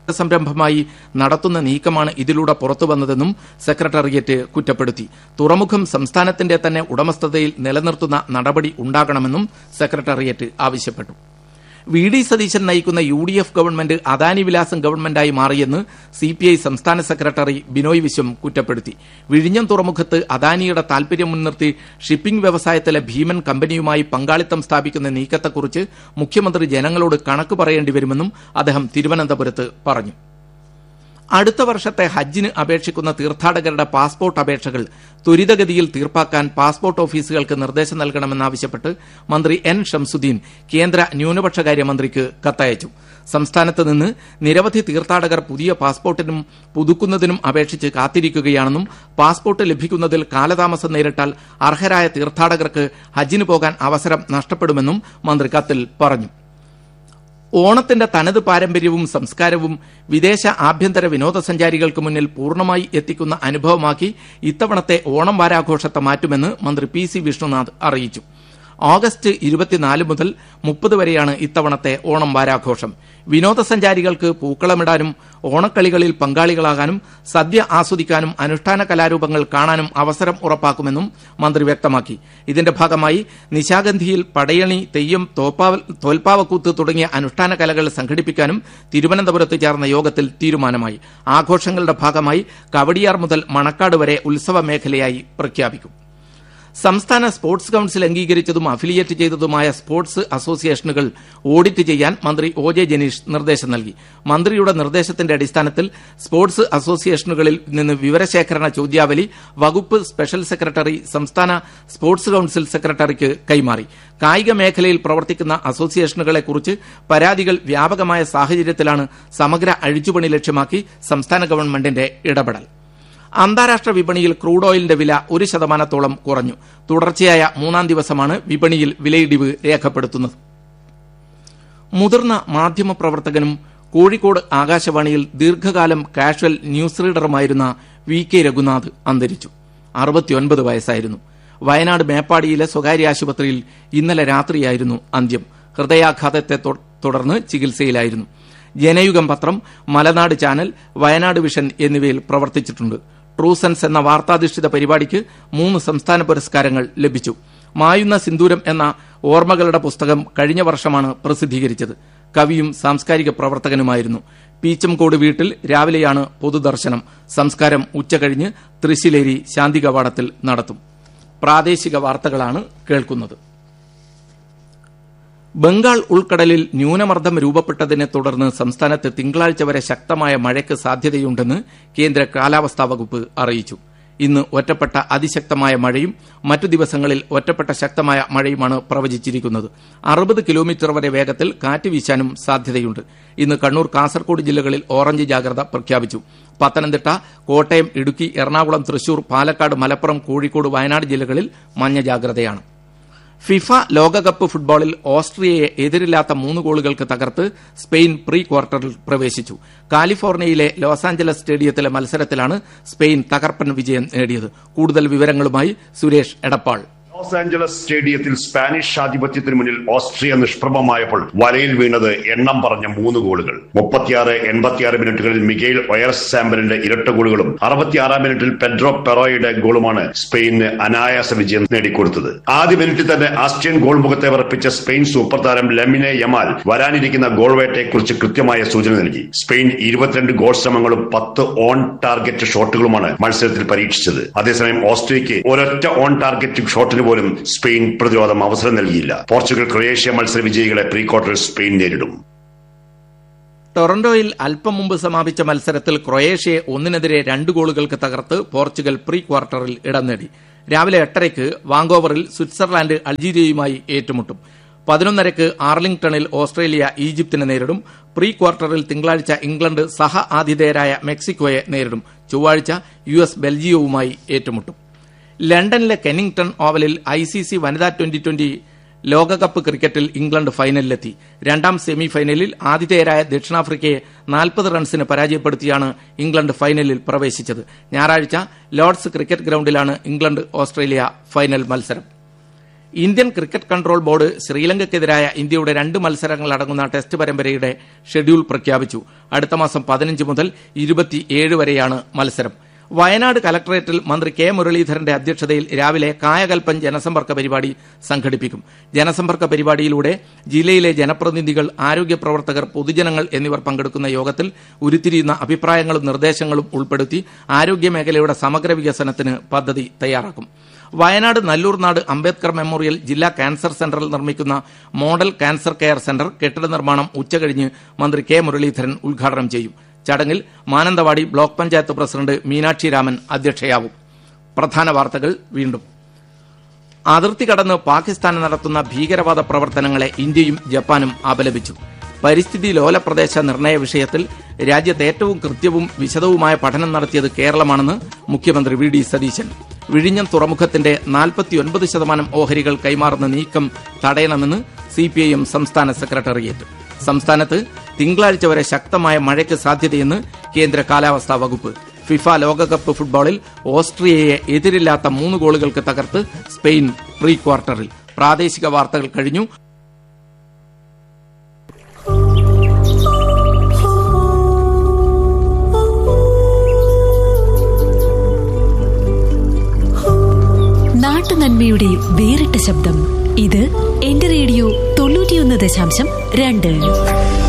സംരംഭമായി നടത്തുന്ന നീക്കമാണ് ഇതിലൂടെ പുറത്തുവന്നതെന്നും സെക്രട്ടേറിയറ്റ് കുറ്റപ്പെടുത്തി തുറമുഖം സംസ്ഥാനത്തിന്റെ തന്നെ ഉടമസ്ഥതയിൽ നിലനിർത്തുന്ന നടപടി ഉണ്ടാകണമെന്നും സെക്രട്ടേറിയറ്റ് ആവശ്യപ്പെട്ടു വി ഡി സതീശൻ നയിക്കുന്ന U D F government Adani വിലാസം ഗവൺമെന്റായി മാറിയെന്ന് സി പി ഐ സംസ്ഥാന സെക്രട്ടറി ബിനോയ് വിശ്വം കുറ്റപ്പെടുത്തി വിഴിഞ്ഞം തുറമുഖത്ത് അദാനിയുടെ താൽപര്യം മുൻനിർത്തി ഷിപ്പിംഗ് വ്യവസായത്തിലെ ഭീമൻ കമ്പനിയുമായി പങ്കാളിത്തം സ്ഥാപിക്കുന്ന നീക്കത്തെക്കുറിച്ച് മുഖ്യമന്ത്രി ജനങ്ങളോട് കണക്ക് പറയേണ്ടി വരുമെന്നും അദ്ദേഹം തിരുവനന്തപുരത്ത് പറഞ്ഞു അടുത്ത വർഷത്തെ ഹജ്ജിന് അപേക്ഷിക്കുന്ന തീർത്ഥാടകരുടെ പാസ്പോർട്ട് അപേക്ഷകൾ ത്വരിതഗതിയിൽ തീർപ്പാക്കാൻ പാസ്പോർട്ട് ഓഫീസുകൾക്ക് നിർദ്ദേശം നൽകണമെന്നാവശ്യപ്പെട്ട് മന്ത്രി എൻ ഷംസുദ്ദീൻ കേന്ദ്ര ന്യൂനപക്ഷകാര്യ മന്ത്രിക്ക് കത്തയച്ചു സംസ്ഥാനത്ത് നിന്ന് നിരവധി തീർത്ഥാടകർ പുതിയ പാസ്പോർട്ടിനും പുതുക്കുന്നതിനും അപേക്ഷിച്ച് കാത്തിരിക്കുകയാണെന്നും പാസ്പോർട്ട് ലഭിക്കുന്നതിൽ കാലതാമസം നേരിട്ടാൽ അർഹരായ തീർത്ഥാടകർക്ക് ഹജ്ജിന് പോകാൻ അവസരം നഷ്ടപ്പെടുമെന്നും മന്ത്രി കത്തിൽ പറഞ്ഞു ഓണത്തിന്റെ തനത് പാരമ്പര്യവും സംസ്കാരവും വിദേശ ആഭ്യന്തര വിനോദസഞ്ചാരികൾക്ക് മുന്നിൽ പൂർണ്ണമായി എത്തിക്കുന്ന അനുഭവമാക്കി ഇത്തവണത്തെ ഓണം വാരാഘോഷത്തെ മാറ്റുമെന്ന് മന്ത്രി പി സി വിഷ്ണുനാഥ് അറിയിച്ചു ഓഗസ്റ്റ് ഇരുപത്തിനാല് മുതൽ മുപ്പത് വരെയാണ് ഇത്തവണത്തെ ഓണം വാരാഘോഷം വിനോദസഞ്ചാരികൾക്ക് പൂക്കളമിടാനും ഓണക്കളികളിൽ പങ്കാളികളാകാനും സദ്യ ആസ്വദിക്കാനും അനുഷ്ഠാന കലാരൂപങ്ങൾ കാണാനും അവസരം ഉറപ്പാക്കുമെന്നും മന്ത്രി വ്യക്തമാക്കി ഇതിന്റെ ഭാഗമായി നിശാഗന്ധിയിൽ പടയണി തെയ്യം തോപ്പാവ- തോൽപ്പാവക്കൂത്ത് തുടങ്ങിയ അനുഷ്ഠാന കലകൾ സംഘടിപ്പിക്കാനും തിരുവനന്തപുരത്ത് ചേർന്ന യോഗത്തിൽ തീരുമാനമായി ആഘോഷങ്ങളുടെ ഭാഗമായി കവടിയാർ മുതൽ മണക്കാട് വരെ ഉത്സവ മേഖലയായി പ്രഖ്യാപിക്കും സംസ്ഥാന സ്പോർട്സ് കൌൺസിൽ അംഗീകരിച്ചതും അഫിലിയേറ്റ് ചെയ്തതുമായ സ്പോർട്സ് അസോസിയേഷനുകൾ ഓഡിറ്റ് ചെയ്യാൻ മന്ത്രി ഒ ജെ ജനീഷ് നിർദ്ദേശം നൽകി മന്ത്രിയുടെ നിർദ്ദേശത്തിന്റെ അടിസ്ഥാനത്തിൽ സ്പോർട്സ് അസോസിയേഷനുകളിൽ നിന്ന് വിവരശേഖരണ ചോദ്യാവലി വകുപ്പ് സ്പെഷ്യൽ സെക്രട്ടറി സംസ്ഥാന സ്പോർട്സ് കൌൺസിൽ സെക്രട്ടറിക്ക് കൈമാറി കായിക മേഖലയിൽ പ്രവർത്തിക്കുന്ന അസോസിയേഷനുകളെക്കുറിച്ച് പരാതികൾ വ്യാപകമായ സാഹചര്യത്തിലാണ് സമഗ്ര അഴിച്ചുപണി ലക്ഷ്യമാക്കി സംസ്ഥാന ഗവൺമെന്റിന്റെ ഇടപെടൽ അന്താരാഷ്ട്ര വിപണിയിൽ ക്രൂഡ് ഓയിലിന്റെ വില ഒരു ശതമാനത്തോളം കുറഞ്ഞു തുടർച്ചയായ മൂന്നാം ദിവസമാണ് വിപണിയിൽ വിലയിടിവ് രേഖപ്പെടുത്തുന്നത് മുതിർന്ന മാധ്യമപ്രവർത്തകനും കോഴിക്കോട് ആകാശവാണിയിൽ ദീർഘകാലം കാഷ്വൽ ന്യൂസ് റീഡറുമായിരുന്ന വി കെ രഘുനാഥ് അന്തരിച്ചു അറുപത്തിയൊൻപത് വയസ്സായിരുന്നു വയനാട് മേപ്പാടിയിലെ സ്വകാര്യ ആശുപത്രിയിൽ ഇന്നലെ രാത്രിയായിരുന്നു അന്ത്യം ഹൃദയാഘാതത്തെ തൊ- തുടർന്ന് ചികിത്സയിലായിരുന്നു ജനയുഗം പത്രം മലനാട് ചാനൽ വയനാട് വിഷൻ എന്നിവയിൽ പ്രവർത്തിച്ചിട്ടുണ്ട് ട്രൂസൻസ് എന്ന വാർത്താധിഷ്ഠിത പരിപാടിക്ക് മൂന്ന് സംസ്ഥാന പുരസ്കാരങ്ങൾ ലഭിച്ചു മായുന്ന സിന്ദൂരം എന്ന ഓർമ്മകളുടെ പുസ്തകം കഴിഞ്ഞ വർഷമാണ് പ്രസിദ്ധീകരിച്ചത് കവിയും സാംസ്കാരിക പ്രവർത്തകനുമായിരുന്നു പീച്ചംകോട് വീട്ടിൽ രാവിലെയാണ് പൊതുദർശനം സംസ്കാരം ഉച്ചകഴിഞ്ഞ് തൃശ്ശിലേരി ശാന്തി കവാടത്തിൽ നടത്തും പ്രാദേശിക വാർത്തകളാണ് കേൾക്കുന്നത് ബംഗാൾ ഉൾക്കടലിൽ ന്യൂനമർദ്ദം രൂപപ്പെട്ടതിനെ തുടർന്ന് സംസ്ഥാനത്ത് തിങ്കളാഴ്ച വരെ ശക്തമായ മഴയ്ക്ക് സാധ്യതയുണ്ടെന്ന് കേന്ദ്ര കാലാവസ്ഥാ വകുപ്പ് അറിയിച്ചു ഇന്ന് ഒറ്റപ്പെട്ട അതിശക്തമായ മഴയും മറ്റു ദിവസങ്ങളിൽ ഒറ്റപ്പെട്ട ശക്തമായ മഴയുമാണ് പ്രവചിച്ചിരിക്കുന്നത് അറുപത് കിലോമീറ്റർ വരെ വേഗത്തിൽ കാറ്റ് വീശാനും സാധ്യതയുണ്ട് ഇന്ന് കണ്ണൂർ കാസർഗോഡ് ജില്ലകളിൽ ഓറഞ്ച് ജാഗ്രത പ്രഖ്യാപിച്ചു പത്തനംതിട്ട കോട്ടയം ഇടുക്കി എറണാകുളം തൃശൂർ പാലക്കാട് മലപ്പുറം കോഴിക്കോട് വയനാട് ജില്ലകളിൽ മഞ്ഞ ജാഗ്രതയാണ് ഫിഫ ലോകകപ്പ് ഫുട്ബോളിൽ ഓസ്ട്രിയയെ എതിരില്ലാത്ത മൂന്ന് ഗോളുകൾക്ക് തകർത്ത് സ്പെയിൻ പ്രീ ക്വാർട്ടറിൽ പ്രവേശിച്ചു കാലിഫോർണിയയിലെ ലോസ് ആഞ്ചലസ് സ്റ്റേഡിയത്തിലെ മത്സരത്തിലാണ് സ്പെയിൻ തകർപ്പൻ വിജയം നേടിയത് കൂടുതൽ വിവരങ്ങളുമായി സുരേഷ് എടപ്പാൾ ലോസ് ആഞ്ചലസ് സ്റ്റേഡിയത്തിൽ സ്പാനിഷ് ആധിപത്യത്തിന് മുന്നിൽ ഓസ്ട്രിയ നിഷ്പ്രഭമായപ്പോൾ വലയിൽ വീണത് എണ്ണം പറഞ്ഞ മൂന്ന് ഗോളുകൾ മുപ്പത്തിയാറ് എൺപത്തിയാറ് മിനിറ്റുകളിൽ മിഗൈൽ ഒയർസ് സാമ്പലിന്റെ ഇരട്ട ഗോളുകളും അറുപത്തിയാറാം മിനിറ്റിൽ പെഡ്രോ പെറോയുടെ ഗോളുമാണ് സ്പെയിനിന് അനായാസ വിജയം നേടിക്കൊടുത്തത് ആദ്യ മിനിറ്റിൽ തന്നെ ആസ്ട്രിയൻ ഗോൾ മുഖത്തെ വിറപ്പിച്ച സ്പെയിൻ സൂപ്പർ താരം ലെമിനെ യമാൽ വരാനിരിക്കുന്ന ഗോൾ വേട്ടയെക്കുറിച്ച് കൃത്യമായ സൂചന നൽകി സ്പെയിൻ ഇരുപത്തിരണ്ട് ഗോൾ ശ്രമങ്ങളും പത്ത് ഓൺ ടാർഗറ്റ് ഷോട്ടുകളുമാണ് മത്സരത്തിൽ പരീക്ഷിച്ചത് അതേസമയം ഓസ്ട്രിയയ്ക്ക് ഒരൊറ്റ ഓൺ ടാർഗറ്റ് ഷോട്ടിന് പോലും സ്പെയിൻ പ്രതിരോധം അവസരം നൽകിയില്ല പോർച്ചുഗൽ ക്രൊയേഷ്യ മത്സര വിജയികളെ പ്രീ ക്വാർട്ടറിൽ സ്പെയിൻ നേരിടും ടൊറന്റോയിൽ അല്പം മുമ്പ് സമാപിച്ച മത്സരത്തിൽ ക്രൊയേഷ്യയെ ഒന്നിനെതിരെ രണ്ട് ഗോളുകൾക്ക് തകർത്ത് പോർച്ചുഗൽ പ്രീ ക്വാർട്ടറിൽ ഇടം നേടി രാവിലെ എട്ടരയ്ക്ക് വാങ്കോവറിൽ സ്വിറ്റ്സർലാൻഡ് അൾജീരിയയുമായി ഏറ്റുമുട്ടും പതിനൊന്നരയ്ക്ക് ആർലിംഗ്ടണിൽ ഓസ്ട്രേലിയ ഈജിപ്തിനെ നേരിടും പ്രീ ക്വാർട്ടറിൽ തിങ്കളാഴ്ച ഇംഗ്ലണ്ട് സഹ ആതിഥേയരായ മെക്സിക്കോയെ നേരിടും ചൊവ്വാഴ്ച യു എസ് ബെൽജിയവുമായി ഏറ്റുമുട്ടും ലണ്ടനിലെ കെനിംഗ്ടൺ ഓവലിൽ ഐ സി സി വനിതാ ട്വന്റി ട്വന്റി ലോകകപ്പ് ക്രിക്കറ്റിൽ ഇംഗ്ലണ്ട് ഫൈനലിലെത്തി രണ്ടാം സെമി ഫൈനലിൽ ആതിഥേയരായ ദക്ഷിണാഫ്രിക്കയെ നാൽപ്പത് റൺസിന് പരാജയപ്പെടുത്തിയാണ് ഇംഗ്ലണ്ട് ഫൈനലിൽ പ്രവേശിച്ചത് ഞായറാഴ്ച ലോർഡ്സ് ക്രിക്കറ്റ് ഗ്രൌണ്ടിലാണ് ഇംഗ്ലണ്ട് ഓസ്ട്രേലിയ ഫൈനൽ മത്സരം ഇന്ത്യൻ ക്രിക്കറ്റ് കൺട്രോൾ ബോർഡ് ശ്രീലങ്കയ്ക്കെതിരായ ഇന്ത്യയുടെ രണ്ട് മത്സരങ്ങൾ അടങ്ങുന്ന ടെസ്റ്റ് പരമ്പരയുടെ ഷെഡ്യൂൾ പ്രഖ്യാപിച്ചു അടുത്ത മാസം പതിനഞ്ച് മുതൽ ഇരുപത്തിയേഴ് വരെയാണ് മത്സരം വയനാട് കലക്ടറേറ്റിൽ മന്ത്രി കെ മുരളീധരന്റെ അധ്യക്ഷതയിൽ രാവിലെ കായകൽപ്പൻ ജനസമ്പർക്ക പരിപാടി സംഘടിപ്പിക്കും ജനസമ്പർക്ക പരിപാടിയിലൂടെ ജില്ലയിലെ ജനപ്രതിനിധികൾ ആരോഗ്യ പ്രവർത്തകർ പൊതുജനങ്ങൾ എന്നിവർ പങ്കെടുക്കുന്ന യോഗത്തിൽ ഉരുത്തിരിയുന്ന അഭിപ്രായങ്ങളും നിർദ്ദേശങ്ങളും ഉൾപ്പെടുത്തി ആരോഗ്യ മേഖലയുടെ സമഗ്ര വികസനത്തിന് പദ്ധതി തയ്യാറാക്കും വയനാട് നല്ലൂർനാട് അംബേദ്കർ മെമ്മോറിയൽ ജില്ലാ ക്യാൻസർ സെന്ററിൽ നിർമ്മിക്കുന്ന മോഡൽ ക്യാൻസർ കെയർ സെന്റർ കെട്ടിട നിർമ്മാണം ഉച്ചകഴിഞ്ഞ് മന്ത്രി കെ മുരളീധരൻ ഉദ്ഘാടനം ചെയ്യും ചടങ്ങിൽ മാനന്തവാടി ബ്ലോക്ക് പഞ്ചായത്ത് പ്രസിഡന്റ് മീനാക്ഷി രാമൻ അധ്യക്ഷയാവും പ്രധാന വാർത്തകൾ വീണ്ടും അതിർത്തി കടന്ന് പാകിസ്ഥാൻ നടത്തുന്ന ഭീകരവാദ പ്രവർത്തനങ്ങളെ ഇന്ത്യയും ജപ്പാനും അപലപിച്ചു പരിസ്ഥിതി ലോല പ്രദേശ നിർണയ വിഷയത്തിൽ രാജ്യത്ത് ഏറ്റവും കൃത്യവും വിശദവുമായ പഠനം നടത്തിയത് കേരളമാണെന്ന് മുഖ്യമന്ത്രി വി ഡി സതീശൻ വിഴിഞ്ഞം തുറമുഖത്തിന്റെ നാൽപ്പത്തിയൊൻപത് ശതമാനം ഓഹരികൾ കൈമാറുന്ന നീക്കം തടയണമെന്ന് സിപിഐഎം സംസ്ഥാന സെക്രട്ടേറിയറ്റ് സംസ്ഥാനത്ത് തിങ്കളാഴ്ച വരെ ശക്തമായ മഴയ്ക്ക് സാധ്യതയെന്ന് കേന്ദ്ര കാലാവസ്ഥാ വകുപ്പ് ഫിഫ ലോകകപ്പ് ഫുട്ബോളിൽ ഓസ്ട്രിയയെ എതിരില്ലാത്ത മൂന്ന് ഗോളുകൾക്ക് തകർത്ത് സ്പെയിൻ പ്രീ ക്വാർട്ടറിൽ പ്രാദേശിക വാർത്തകൾ കഴിഞ്ഞു നാട്ടുനന്മയുടെ വേറിട്ട ശബ്ദം ഇത് എന്റെ റേഡിയോ തൊണ്ണൂറ്റിയൊന്ന് ദശാംശം രണ്ട്